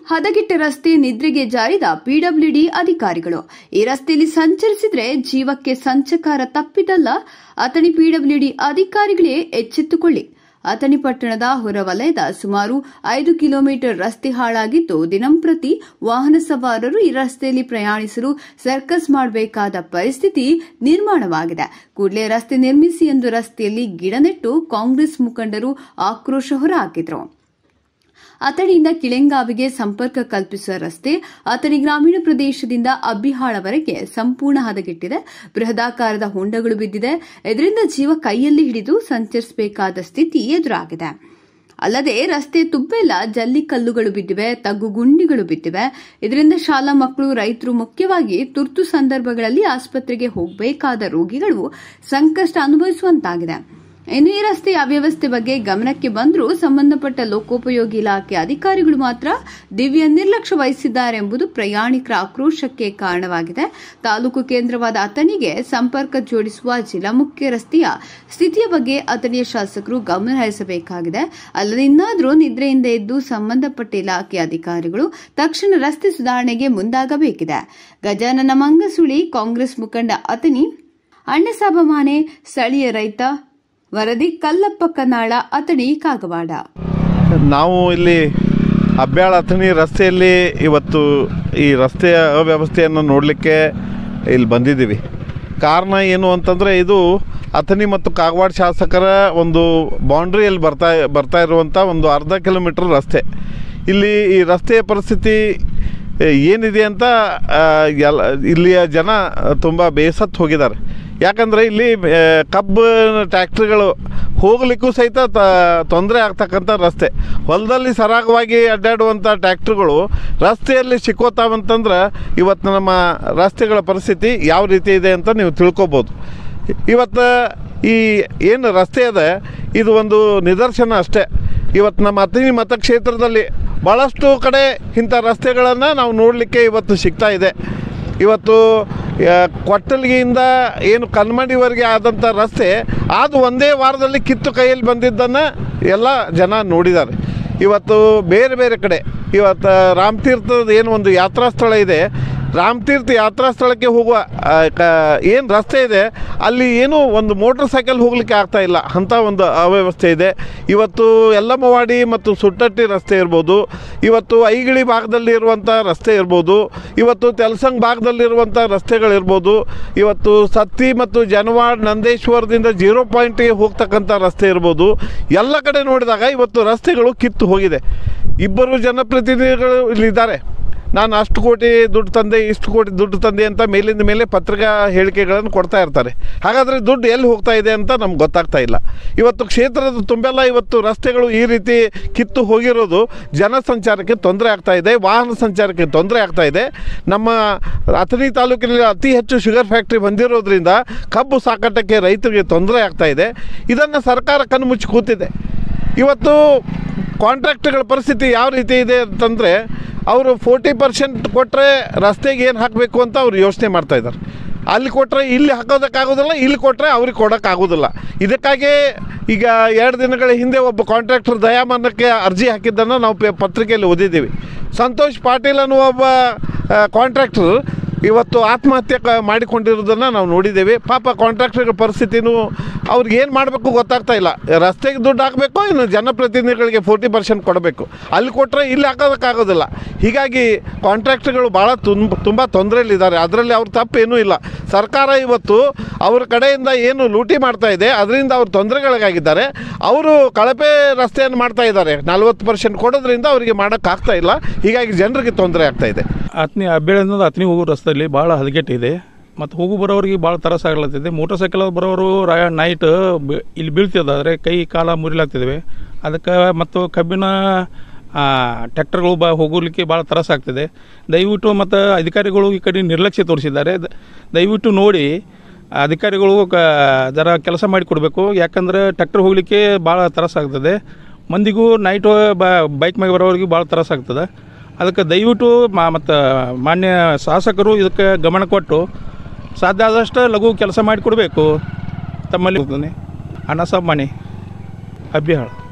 ಹದಗೆಟ್ಟ ರಸ್ತೆ ನಿದ್ರೆಗೆ ಜಾರಿದ ಪಿಡಬ್ಲ್ಯೂಡಿ ಅಧಿಕಾರಿಗಳು ಈ ರಸ್ತೆಯಲ್ಲಿ ಸಂಚರಿಸಿದ್ರೆ ಜೀವಕ್ಕೆ ಸಂಚಕಾರ ತಪ್ಪಿದಲ್ಲ ಅಥಣಿ ಪಿಡಬ್ಲ್ಯೂಡಿ ಅಧಿಕಾರಿಗಳೇ ಎಚ್ಚೆತ್ತುಕೊಳ್ಳಿ ಅಥಣಿ ಪಟ್ಟಣದ ಹೊರವಲಯದ ಸುಮಾರು ಐದು ಕಿಲೋಮೀಟರ್ ರಸ್ತೆ ಹಾಳಾಗಿದ್ದು ದಿನಂಪ್ರತಿ ವಾಹನ ಸವಾರರು ಈ ರಸ್ತೆಯಲ್ಲಿ ಪ್ರಯಾಣಿಸಲು ಸರ್ಕಸ್ ಮಾಡಬೇಕಾದ ಪರಿಸ್ಥಿತಿ ನಿರ್ಮಾಣವಾಗಿದೆ ಕೂಡಲೇ ರಸ್ತೆ ನಿರ್ಮಿಸಿ ಎಂದು ರಸ್ತೆಯಲ್ಲಿ ಗಿಡ ನೆಟ್ಟು ಕಾಂಗ್ರೆಸ್ ಮುಖಂಡರು ಆಕ್ರೋಶ ಹೊರಹಾಕಿದರು ಅಥಣಿಯಿಂದ ಕಿಳೆಂಗಾವಿಗೆ ಸಂಪರ್ಕ ಕಲ್ಪಿಸುವ ರಸ್ತೆ ಅಥಣಿ ಗ್ರಾಮೀಣ ಪ್ರದೇಶದಿಂದ ಅಬ್ಬಿಹಾಳವರೆಗೆ ಸಂಪೂರ್ಣ ಹದಗೆಟ್ಟಿದೆ ಬೃಹದಾಕಾರದ ಹೊಂಡಗಳು ಬಿದ್ದಿದೆ ಇದರಿಂದ ಜೀವ ಕೈಯಲ್ಲಿ ಹಿಡಿದು ಸಂಚರಿಸಬೇಕಾದ ಸ್ಥಿತಿ ಎದುರಾಗಿದೆ ಅಲ್ಲದೆ ರಸ್ತೆ ತುಬ್ಬೆಲ್ಲ ಜಲ್ಲಿ ಕಲ್ಲುಗಳು ಬಿದ್ದಿವೆ ತಗ್ಗು ಗುಂಡಿಗಳು ಬಿದ್ದಿವೆ ಇದರಿಂದ ಶಾಲಾ ಮಕ್ಕಳು ರೈತರು ಮುಖ್ಯವಾಗಿ ತುರ್ತು ಸಂದರ್ಭಗಳಲ್ಲಿ ಆಸ್ಪತ್ರೆಗೆ ಹೋಗಬೇಕಾದ ರೋಗಿಗಳು ಸಂಕಷ್ಟ ಅನುಭವಿಸುವಂತಾಗಿದೆ ಇನ್ನು ಈ ರಸ್ತೆಯ ಅವ್ಯವಸ್ಥೆ ಬಗ್ಗೆ ಗಮನಕ್ಕೆ ಬಂದರೂ ಸಂಬಂಧಪಟ್ಟ ಲೋಕೋಪಯೋಗಿ ಇಲಾಖೆ ಅಧಿಕಾರಿಗಳು ಮಾತ್ರ ದಿವ್ಯ ನಿರ್ಲಕ್ಷ್ಯ ವಹಿಸಿದ್ದಾರೆ ಎಂಬುದು ಪ್ರಯಾಣಿಕರ ಆಕ್ರೋಶಕ್ಕೆ ಕಾರಣವಾಗಿದೆ ತಾಲೂಕು ಕೇಂದ್ರವಾದ ಅಥಣಿಗೆ ಸಂಪರ್ಕ ಜೋಡಿಸುವ ಜಿಲ್ಲಾ ಮುಖ್ಯ ರಸ್ತೆಯ ಸ್ಥಿತಿಯ ಬಗ್ಗೆ ಅಥಣಿಯ ಶಾಸಕರು ಗಮನ ಹರಿಸಬೇಕಾಗಿದೆ ಅಲ್ಲದೆ ಇನ್ನಾದರೂ ನಿದ್ರೆಯಿಂದ ಎದ್ದು ಸಂಬಂಧಪಟ್ಟ ಇಲಾಖೆ ಅಧಿಕಾರಿಗಳು ತಕ್ಷಣ ರಸ್ತೆ ಸುಧಾರಣೆಗೆ ಮುಂದಾಗಬೇಕಿದೆ ಗಜಾನನ ಮಂಗಸುಳಿ ಕಾಂಗ್ರೆಸ್ ಮುಖಂಡ ಅಥಣಿ ಅಣ್ಣಸಾಬ ಮಾನೆ ಸ್ಥಳೀಯ ರೈತ ವರದಿ ಕಲ್ಲಪ್ಪ ಕನ್ನಾಳ ಅಥಣಿ ಕಾಗವಾಡ ನಾವು ಇಲ್ಲಿ ಅಬ್ಯಾಳ ಅಥಣಿ ರಸ್ತೆಯಲ್ಲಿ ಇವತ್ತು ಈ ರಸ್ತೆಯ ಅವ್ಯವಸ್ಥೆಯನ್ನು ನೋಡಲಿಕ್ಕೆ ಇಲ್ಲಿ ಬಂದಿದ್ದೀವಿ ಕಾರಣ ಏನು ಅಂತಂದರೆ ಇದು ಅಥಣಿ ಮತ್ತು ಕಾಗವಾಡ ಶಾಸಕರ ಒಂದು ಬೌಂಡ್ರಿಯಲ್ಲಿ ಬರ್ತಾ ಬರ್ತಾ ಇರುವಂಥ ಒಂದು ಅರ್ಧ ಕಿಲೋಮೀಟ್ರ್ ರಸ್ತೆ ಇಲ್ಲಿ ಈ ರಸ್ತೆಯ ಪರಿಸ್ಥಿತಿ ಏ, ಏನಿದೆ ಅಂತ ಆ, ಎಲ್ಲ ಇಲ್ಲಿಯ ಜನ ತುಂಬ ಬೇಸತ್ತು ಹೋಗಿದ್ದಾರೆ ಯಾಕಂದರೆ ಇಲ್ಲಿ ಆ, ಕಬ್ಬು ಟ್ಯಾಕ್ಟ್ರಿಗಳು ಹೋಗಲಿಕ್ಕೂ ಸಹಿತ ತೊಂದರೆ ಆಗ್ತಕ್ಕಂಥ ರಸ್ತೆ ಹೊಲದಲ್ಲಿ ಸರಾಗವಾಗಿ ಅಡ್ಡಾಡುವಂಥ ಟ್ಯಾಕ್ಟ್ರಿಗಳು ರಸ್ತೆಯಲ್ಲಿ ಸಿಕ್ಕೋತಾವಂತಂದ್ರೆ ಇವತ್ತು ನಮ್ಮ ರಸ್ತೆಗಳ ಪರಿಸ್ಥಿತಿ ಯಾವ ರೀತಿ ಇದೆ ಅಂತ ನೀವು ತಿಳ್ಕೊಬೋದು ಇವತ್ತು ಈ ಏನು ರಸ್ತೆ ಇದೆ ಇದು ಒಂದು ನಿದರ್ಶನ ಅಷ್ಟೇ ಇವತ್ತು ನಮ್ಮ ಅಥಣಿ ಮತಕ್ಷೇತ್ರದಲ್ಲಿ ಭಾಳಷ್ಟು ಕಡೆ ಇಂಥ ರಸ್ತೆಗಳನ್ನು ನಾವು ನೋಡಲಿಕ್ಕೆ ಇವತ್ತು ಸಿಗ್ತಾ ಇದೆ ಇವತ್ತು ಆ, ಕೊಟ್ಟಲ್ಗಿಯಿಂದ ಏನು ಕಲ್ಮಡಿವರೆಗೆ ಆದಂಥ ರಸ್ತೆ ಅದು ಒಂದೇ ವಾರದಲ್ಲಿ ಕಿತ್ತು ಕೈಯಲ್ಲಿ ಬಂದಿದ್ದನ್ನು ಎಲ್ಲ ಜನ ನೋಡಿದ್ದಾರೆ ಇವತ್ತು ಬೇರೆ ಬೇರೆ ಕಡೆ ಇವತ್ತು ರಾಮತೀರ್ಥದ ಏನು ಒಂದು ಯಾತ್ರಾ ಸ್ಥಳ ಇದೆ ರಾಮತೀರ್ಥ ಯಾತ್ರಾ ಸ್ಥಳಕ್ಕೆ ಹೋಗುವ ಏನು ರಸ್ತೆ ಇದೆ ಅಲ್ಲಿ ಏನು ಒಂದು ಮೋಟ್ರ್ ಸೈಕಲ್ ಹೋಗಲಿಕ್ಕೆ ಆಗ್ತಾ ಇಲ್ಲ ಅಂಥ ಒಂದು ಅವ್ಯವಸ್ಥೆ ಇದೆ ಇವತ್ತು ಯಲ್ಲಮ್ಮವಾಡಿ ಮತ್ತು ಸುಟ್ಟಟ್ಟಿ ರಸ್ತೆ ಇರ್ಬೋದು ಇವತ್ತು ಐಗಿಳಿ ಭಾಗದಲ್ಲಿ ಇರುವಂಥ ರಸ್ತೆ ಇರ್ಬೋದು ಇವತ್ತು ತೆಲಸಂಗ್ ಭಾಗದಲ್ಲಿರುವಂಥ ರಸ್ತೆಗಳಿರ್ಬೋದು ಇವತ್ತು ಸತ್ತಿ ಮತ್ತು ಜನವಾಡ್ ನಂದೇಶ್ವರದಿಂದ ಜೀರೋ ಪಾಯಿಂಟ್ಗೆ ಹೋಗ್ತಕ್ಕಂಥ ರಸ್ತೆ ಇರ್ಬೋದು ಎಲ್ಲ ಕಡೆ ನೋಡಿದಾಗ ಇವತ್ತು ರಸ್ತೆಗಳು ಕಿತ್ತು ಹೋಗಿದೆ ಇಬ್ಬರು ಜನಪ್ರತಿನಿಧಿಗಳು ಇಲ್ಲಿದ್ದಾರೆ ನಾನು ಅಷ್ಟು ಕೋಟಿ ದುಡ್ಡು ತಂದೆ ಇಷ್ಟು ಕೋಟಿ ದುಡ್ಡು ತಂದೆ ಅಂತ ಮೇಲಿಂದ ಮೇಲೆ ಪತ್ರಿಕಾ ಹೇಳಿಕೆಗಳನ್ನು ಕೊಡ್ತಾ ಇರ್ತಾರೆ ಹಾಗಾದರೆ ದುಡ್ಡು ಎಲ್ಲಿ ಹೋಗ್ತಾ ಇದೆ ಅಂತ ನಮ್ಗೆ ಗೊತ್ತಾಗ್ತಾ ಇಲ್ಲ ಇವತ್ತು ಕ್ಷೇತ್ರದ ತುಂಬೆಲ್ಲ ಇವತ್ತು ರಸ್ತೆಗಳು ಈ ರೀತಿ ಕಿತ್ತು ಹೋಗಿರೋದು ಜನ ಸಂಚಾರಕ್ಕೆ ತೊಂದರೆ ಆಗ್ತಾ ಇದೆ ವಾಹನ ಸಂಚಾರಕ್ಕೆ ತೊಂದರೆ ಆಗ್ತಾ ಇದೆ ನಮ್ಮ ಅಥಣಿ ತಾಲೂಕಿನಲ್ಲಿ ಅತಿ ಹೆಚ್ಚು ಶುಗರ್ ಫ್ಯಾಕ್ಟ್ರಿ ಬಂದಿರೋದ್ರಿಂದ ಕಬ್ಬು ಸಾಕಾಟಕ್ಕೆ ರೈತರಿಗೆ ತೊಂದರೆ ಆಗ್ತಾ ಇದೆ ಇದನ್ನು ಸರ್ಕಾರ ಕಣ್ಮುಚ್ಚಿ ಕೂತಿದೆ ಇವತ್ತು ಕಾಂಟ್ರಾಕ್ಟ್ಗಳ ಪರಿಸ್ಥಿತಿ ಯಾವ ರೀತಿ ಇದೆ ಅಂತಂದರೆ ಅವರು ಫೋರ್ಟಿ ಪರ್ಸೆಂಟ್ ಕೊಟ್ಟರೆ ರಸ್ತೆಗೆ ಏನು ಹಾಕಬೇಕು ಅಂತ ಅವ್ರು ಯೋಚನೆ ಮಾಡ್ತಾ ಇದ್ದಾರೆ ಅಲ್ಲಿ ಕೊಟ್ಟರೆ ಇಲ್ಲಿ ಹಾಕೋದಕ್ಕಾಗೋದಿಲ್ಲ ಇಲ್ಲಿ ಕೊಟ್ಟರೆ ಅವ್ರಿಗೆ ಕೊಡೋಕ್ಕಾಗೋದಿಲ್ಲ ಇದಕ್ಕಾಗಿ ಈಗ ಎರಡು ದಿನಗಳ ಹಿಂದೆ ಒಬ್ಬ ಕಾಂಟ್ರಾಕ್ಟರ್ ದಯಾಮನ್ನಕ್ಕೆ ಅರ್ಜಿ ಹಾಕಿದ್ದನ್ನು ನಾವು ಪೇ ಪತ್ರಿಕೆಯಲ್ಲಿ ಓದಿದ್ದೀವಿ ಸಂತೋಷ್ ಪಾಟೀಲ್ ಅನ್ನುವ ಒಬ್ಬ ಕಾಂಟ್ರಾಕ್ಟರ್ ಇವತ್ತು ಆತ್ಮಹತ್ಯೆ ಕ- ಮಾಡಿಕೊಂಡಿರೋದನ್ನು ನಾವು ನೋಡಿದ್ದೇವೆ ಪಾಪ ಕಾಂಟ್ರಾಕ್ಟರ್ಗಳ ಪರಿಸ್ಥಿತಿನೂ ಅವ್ರಿಗೆ ಏನು ಮಾಡಬೇಕು ಗೊತ್ತಾಗ್ತಾ ಇಲ್ಲ ರಸ್ತೆಗೆ ದುಡ್ಡು ಹಾಕಬೇಕು ಇನ್ನು ಜನಪ್ರತಿನಿಧಿಗಳಿಗೆ ಫೋರ್ಟಿ ಪರ್ಸೆಂಟ್ ಕೊಡಬೇಕು ಅಲ್ಲಿ ಕೊಟ್ಟರೆ ಇಲ್ಲಿ ಹಾಕೋದಕ್ಕಾಗೋದಿಲ್ಲ ಹೀಗಾಗಿ ಕಾಂಟ್ರಾಕ್ಟರ್ಗಳು ಭಾಳ ತುಂಬ ತುಂಬ ತೊಂದರೆಯಲ್ಲಿದ್ದಾರೆ ಅದರಲ್ಲಿ ಅವ್ರ ತಪ್ಪೇನೂ ಇಲ್ಲ ಸರ್ಕಾರ ಇವತ್ತು ಅವ್ರ ಕಡೆಯಿಂದ ಏನು ಲೂಟಿ ಮಾಡ್ತಾ ಇದೆ ಅದರಿಂದ ಅವ್ರು ತೊಂದರೆಗಳಿಗಾಗಿದ್ದಾರೆ ಅವರು ಕಳಪೆ ರಸ್ತೆಯನ್ನು ಮಾಡ್ತಾ ಇದ್ದಾರೆ ನಲ್ವತ್ತು ಪರ್ಸೆಂಟ್ ಕೊಡೋದ್ರಿಂದ ಅವರಿಗೆ ಮಾಡೋಕ್ಕಾಗ್ತಾ ಇಲ್ಲ ಹೀಗಾಗಿ ಜನರಿಗೆ ತೊಂದರೆ ಆಗ್ತಾ ಇದೆ ಅತ್ನಿ ಅಬ್ಬೇಳಿಂದ ಅತ್ನಿ ಹೋಗೋ ರಸ್ತೆಯಲ್ಲಿ ಭಾಳ ಹದಗೆಟ್ಟಿದೆ ಮತ್ತು ಹೋಗು ಬರೋರಿಗೆ ಭಾಳ ತರಸ ಆಗ್ಲತ್ತಿದೆ ಮೋಟರ್ ಸೈಕಲ್ ಬರೋರು ರಾ ನೈಟ್ ಬಿ- ಇಲ್ಲಿ ಬೀಳ್ತಿದ್ದಾರೆ ಕೈ ಕಾಲ ಮುರಿಲಾಗ್ತಿದ್ದಾವೆ ಅದಕ್ಕೆ ಮತ್ತು ಕಬ್ಬಿನ ಟ್ರ್ಯಾಕ್ಟರ್ಗಳು ಬ ಹೋಗಲಿಕ್ಕೆ ಭಾಳ ತ್ರಾಸ ಆಗ್ತಿದೆ ದಯವಿಟ್ಟು ಮತ್ತು ಅಧಿಕಾರಿಗಳು ಈ ಕಡೆ ನಿರ್ಲಕ್ಷ್ಯ ತೋರಿಸಿದ್ದಾರೆ ದ- ದಯವಿಟ್ಟು ನೋಡಿ ಅಧಿಕಾರಿಗಳು ಕ ಜರ ಕೆಲಸ ಮಾಡಿಕೊಡ್ಬೇಕು ಯಾಕಂದ್ರೆ ಟ್ರ್ಯಾಕ್ಟರ್ ಹೋಗಲಿಕ್ಕೆ ಭಾಳ ತ್ರಾಸ ಆಗ್ತದೆ ಮಂದಿಗೂ ನೈಟು ಬ ಬೈಕ್ ಮ್ಯಾಗ ಬರೋರಿಗೆ ಭಾಳ ತ್ರಾಸ ಆಗ್ತದೆ ಅದಕ್ಕೆ ದಯವಿಟ್ಟು ಮಾ ಮತ್ತು ಮಾನ್ಯ ಶಾಸಕರು ಇದಕ್ಕೆ ಗಮನ ಕೊಟ್ಟು ಸಾಧ್ಯ ಆದಷ್ಟು ಲಘು ಕೆಲಸ ಮಾಡಿಕೊಡ್ಬೇಕು ತಮ್ಮಲ್ಲಿ ಅಣ್ಣ ಸಾಬ್ ಮನೆ ಅಬ್ಬಿಹಾಳು